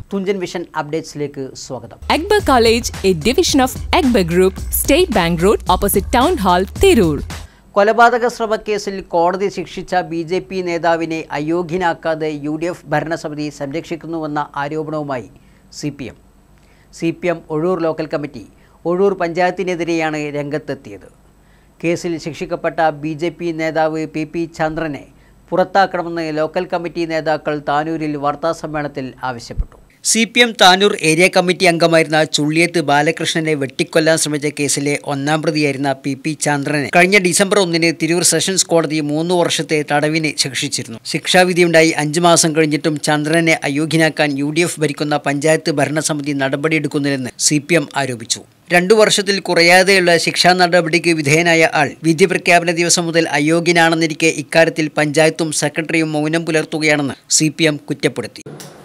Thunchan vision അപ്ഡേറ്റ്സിലേക്ക് സ്വാഗതം Akbar College, a division of Akbar Group, State Bank Road, opposite Town Hall, Tirur. കൊലപാതക ശ്രമക്കേസിൽ കോടതി ശിക്ഷിച്ച B J P നേതാവിനെ അയോഗ്യനാക്കാതെ U D F ഭരണസമിതി സംരക്ഷിക്കുന്നുവെന്ന ആരോപണവുമായി C P M C P M Ozhur local committee Ozhur പഞ്ചായത്തിനെതിരെയാണ് രംഗത്തെത്തിയത് കേസിൽ ശിക്ഷിക്കപ്പെട്ട ബി ജെ പി നേതാവ് പി പി ചന്ദ്രനെ പുറത്താക്കണമെന്ന് ലോക്കൽ കമ്മിറ്റി നേതാക്കൾ താനൂരിൽ വാർത്താസമ്മേളനത്തിൽ ആവശ്യപ്പെട്ടു C P M Tanur area committee അംഗമായിരുന്ന ചുള്ളിയത്ത് ബാലകൃഷ്ണനെ വെട്ടിക്കൊല്ലാൻ ശ്രമിച്ച കേസിലെ ഒന്നാം പ്രതിയായിരുന്ന പി പി ചന്ദ്രനെ കഴിഞ്ഞ ഡിസംബർ ഒന്നിന് തിരൂർ സെഷൻസ് കോടതി മൂന്ന് വർഷത്തെ തടവിന് ശിക്ഷിച്ചിരുന്നു ശിക്ഷാവിധിയുണ്ടായി അഞ്ചു മാസം കഴിഞ്ഞിട്ടും ചന്ദ്രനെ അയോഗ്യനാക്കാൻ യു ഡി എഫ് ഭരിക്കുന്ന പഞ്ചായത്ത് ഭരണസമിതി നടപടിയെടുക്കുന്നില്ലെന്ന് സി പി എം ആരോപിച്ചു രണ്ടു വർഷത്തിൽ കുറയാതെയുള്ള ശിക്ഷാ നടപടിക്ക് വിധേയനായ ആൾ വിധി പ്രഖ്യാപന ദിവസം മുതൽ അയോഗ്യനാണെന്നിരിക്കെ ഇക്കാര്യത്തിൽ പഞ്ചായത്തും സെക്രട്ടറിയും മൗനം പുലർത്തുകയാണെന്ന് സി കുറ്റപ്പെടുത്തി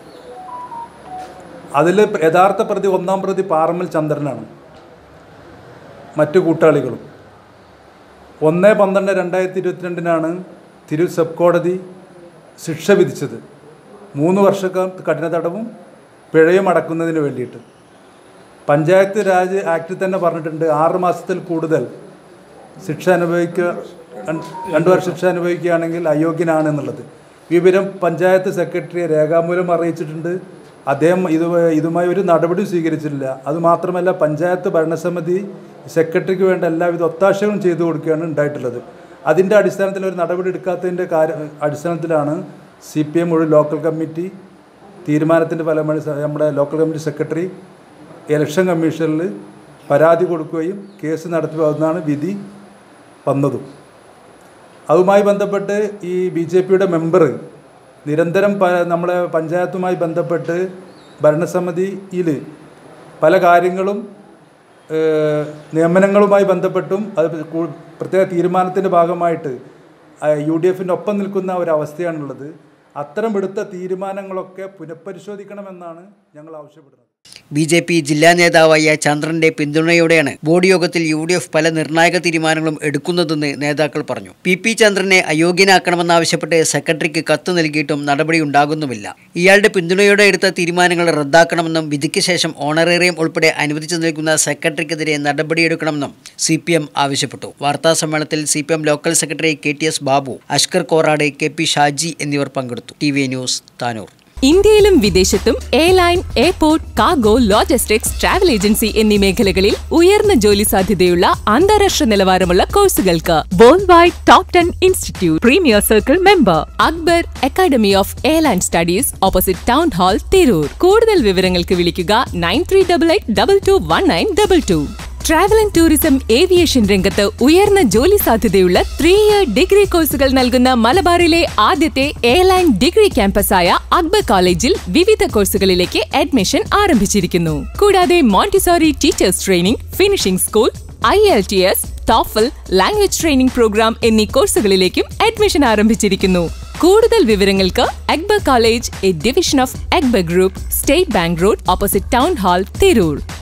അതിൽ യഥാർത്ഥ പ്രതി ഒന്നാം പ്രതി പാറമ്മൽ ചന്ദ്രനാണ് മറ്റു കൂട്ടാളികളും ഒന്ന് പന്ത്രണ്ട് രണ്ടായിരത്തി ഇരുപത്തിരണ്ടിനാണ് തിരു സബ് കോടതി ശിക്ഷ വിധിച്ചത് മൂന്ന് വർഷക്കാർ കഠിന തടവും പിഴയും അടക്കുന്നതിന് വേണ്ടിയിട്ട് പഞ്ചായത്ത് രാജ് ആക്ടിൽ തന്നെ പറഞ്ഞിട്ടുണ്ട് ആറ് മാസത്തിൽ കൂടുതൽ ശിക്ഷ അനുഭവിക്കുക രണ്ട് രണ്ട് വർഷം ശിക്ഷ അനുഭവിക്കുകയാണെങ്കിൽ അയോഗ്യനാണ് എന്നുള്ളത് ഈ വിവരം പഞ്ചായത്ത് സെക്രട്ടറിയെ രേഖാമൂലം അറിയിച്ചിട്ടുണ്ട് അദ്ദേഹം ഇത് ഇതുമായി ഒരു നടപടി സ്വീകരിച്ചിട്ടില്ല അതുമാത്രമല്ല പഞ്ചായത്ത് ഭരണസമിതി സെക്രട്ടറിക്ക് വേണ്ട എല്ലാവിധ ഒത്താശകളും ചെയ്തു കൊടുക്കുകയാണ് ഉണ്ടായിട്ടുള്ളത് അതിൻ്റെ അടിസ്ഥാനത്തിൽ ഒരു നടപടി എടുക്കാത്തതിൻ്റെ കാര്യ അടിസ്ഥാനത്തിലാണ് സി പി എം ഒരു ലോക്കൽ കമ്മിറ്റി തീരുമാനത്തിൻ്റെ ഫലമായി സ- നമ്മുടെ ലോക്കൽ കമ്മിറ്റി സെക്രട്ടറി ഇലക്ഷൻ കമ്മീഷനിൽ പരാതി കൊടുക്കുകയും കേസ് നടത്തി വന്നാണ് വിധി വന്നതും അതുമായി ബന്ധപ്പെട്ട് ഈ ബി ജെ പിയുടെ മെമ്പർ നിരന്തരം പ നമ്മളെ പഞ്ചായത്തുമായി ബന്ധപ്പെട്ട് ഭരണസമിതിയിൽ പല കാര്യങ്ങളും ഏഹ്, നിയമനങ്ങളുമായി ബന്ധപ്പെട്ടും അത് കൂ- പ്രത്യേക തീരുമാനത്തിൻ്റെ ഭാഗമായിട്ട് യു ഡി എഫിൻ്റെ ഒപ്പം നിൽക്കുന്ന ഒരവസ്ഥയാണുള്ളത് അത്തരം എടുത്ത തീരുമാനങ്ങളൊക്കെ പുനഃപരിശോധിക്കണമെന്നാണ് ഞങ്ങൾ ആവശ്യപ്പെടുന്നത് ബി ജെ പി ജില്ലാ നേതാവായ ചന്ദ്രന്റെ പിന്തുണയോടെയാണ് ബോർഡ് യോഗത്തിൽ യു ഡി എഫ് പല നിർണായക തീരുമാനങ്ങളും എടുക്കുന്നതെന്ന് നേതാക്കൾ പറഞ്ഞു പി പി ചന്ദ്രനെ അയോഗ്യനാക്കണമെന്നാവശ്യപ്പെട്ട് സെക്രട്ടറിക്ക് കത്ത് നൽകിയിട്ടും നടപടി ഉണ്ടാകുന്നുമില്ല ഇയാളുടെ പിന്തുണയോടെ എടുത്ത തീരുമാനങ്ങൾ റദ്ദാക്കണമെന്നും വിധിക്ക് ശേഷം ഓണറേറിയം ഉൾപ്പെടെ അനുവദിച്ചു നൽകുന്ന സെക്രട്ടറിക്കെതിരെ നടപടിയെടുക്കണമെന്നും സി പി എം ആവശ്യപ്പെട്ടു വാർത്താ സമ്മേളനത്തിൽ C P M local secretary K T S Babu Ashkar Korad K P Shaji എന്നിവർ പങ്കെടുത്തു ടി വി ന്യൂസ് താനൂർ ഇന്ത്യയിലും വിദേശത്തും airline airport cargo logistics travel agency എന്നീ മേഖലകളിൽ ഉയർന്ന ജോലി സാധ്യതയുള്ള അന്താരാഷ്ട്ര നിലവാരമുള്ള കോഴ്സുകൾക്ക് world wide top ten institute premier circle member Akbar academy of airline studies opposite town hall Tirur കൂടുതൽ വിവരങ്ങൾക്ക് വിളിക്കുക nine three double eight double two one nine double to travel and tourism aviation രംഗത്ത് ഉയർന്ന ജോലി സാധ്യതയുള്ള ത്രീ ഇയർ ഡിഗ്രി കോഴ്സുകൾ നൽകുന്ന മലബാറിലെ ആദ്യത്തെ എയർലൈൻ ഡിഗ്രി ക്യാമ്പസായ അക്ബർ കോളേജിൽ വിവിധ കോഴ്സുകളിലേക്ക് അഡ്മിഷൻ ആരംഭിച്ചിരിക്കുന്നു കൂടാതെ Montessori teachers training finishing school I L T S TOEFL language training program എന്നീ കോഴ്സുകളിലേക്കും അഡ്മിഷൻ ആരംഭിച്ചിരിക്കുന്നു കൂടുതൽ വിവരങ്ങൾക്ക് Akbar college A division of Akbar group state bank road opposite town hall Tirur